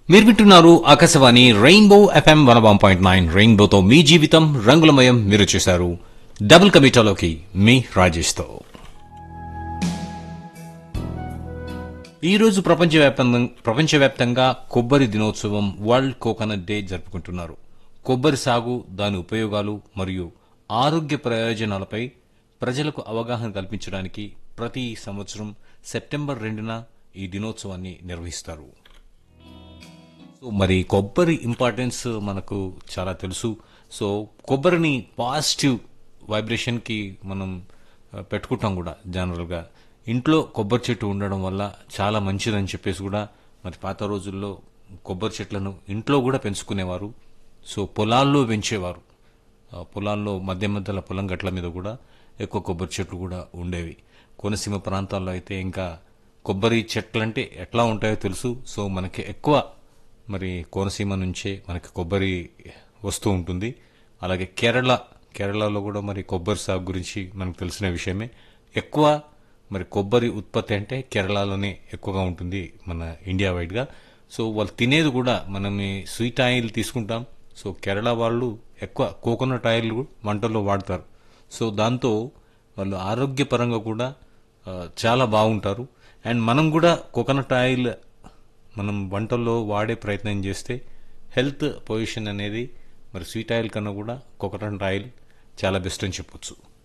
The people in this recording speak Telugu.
మీరు వింటున్నారు Akashvani rainbow FM one one point nine రెయిన్బోతో మీ జీవితం రంగులమయం మీరు చూశారు డబుల్ కమిటాలోకి మీ రాజేష్తో ఈరోజు ప్రపంచవ్యాప్తంగా ప్రపంచవ్యాప్తంగా కొబ్బరి దినోత్సవం వరల్డ్ కోకోనట్ డే జరుపుకుంటున్నారు కొబ్బరి సాగు దాని ఉపయోగాలు మరియు ఆరోగ్య ప్రయోజనాలపై ప్రజలకు అవగాహన కల్పించడానికి ప్రతి సంవత్సరం సెప్టెంబర్ రెండున ఈ దినోత్సవాన్ని నిర్వహిస్తారు సో మరి కొబ్బరి ఇంపార్టెన్స్ మనకు చాలా తెలుసు సో కొబ్బరిని పాజిటివ్ వైబ్రేషన్కి మనం ఆ, పెట్టుకుంటాం కూడా జనరల్గా ఇంట్లో కొబ్బరి చెట్టు ఉండడం వల్ల చాలా మంచిదని చెప్పేసి కూడా మరి పాత రోజుల్లో కొబ్బరి చెట్లను ఇంట్లో కూడా పెంచుకునేవారు సో పొలాల్లో పెంచేవారు ఆ, పొలాల్లో మధ్య మధ్యలో పొలం గట్ల మీద కూడా ఎక్కువ కొబ్బరి చెట్లు కూడా ఉండేవి కోనసీమ ప్రాంతాల్లో అయితే ఇంకా కొబ్బరి చెట్లు అంటే ఎట్లా ఉంటాయో తెలుసు సో మనకి ఎక్కువ మరి కోనసీమ నుంచే మనకి కొబ్బరి వస్తూ ఉంటుంది అలాగే కేరళ కేరళలో కూడా మరి కొబ్బరి సాగు గురించి మనకు తెలిసిన విషయమే ఎక్కువ మరి కొబ్బరి ఉత్పత్తి అంటే కేరళలోనే ఎక్కువగా ఉంటుంది మన ఇండియా వైడ్గా సో వాళ్ళు తినేది కూడా మనం ఈ స్వీట్ ఆయిల్ తీసుకుంటాం సో కేరళ వాళ్ళు ఎక్కువ కోకోనట్ ఆయిల్ కూడా వంటల్లో వాడతారు సో దాంతో వాళ్ళు ఆరోగ్యపరంగా కూడా ఆ, చాలా బాగుంటారు అండ్ మనం కూడా కోకోనట్ ఆయిల్ మనం వంటల్లో వాడే ప్రయత్నం చేస్తే హెల్త్ పొజిషన్ అనేది మరి స్వీట్ ఆయిల్ కన్నా కూడా కోకోనట్ ఆయిల్ చాలా బెస్ట్ అని చెప్పొచ్చు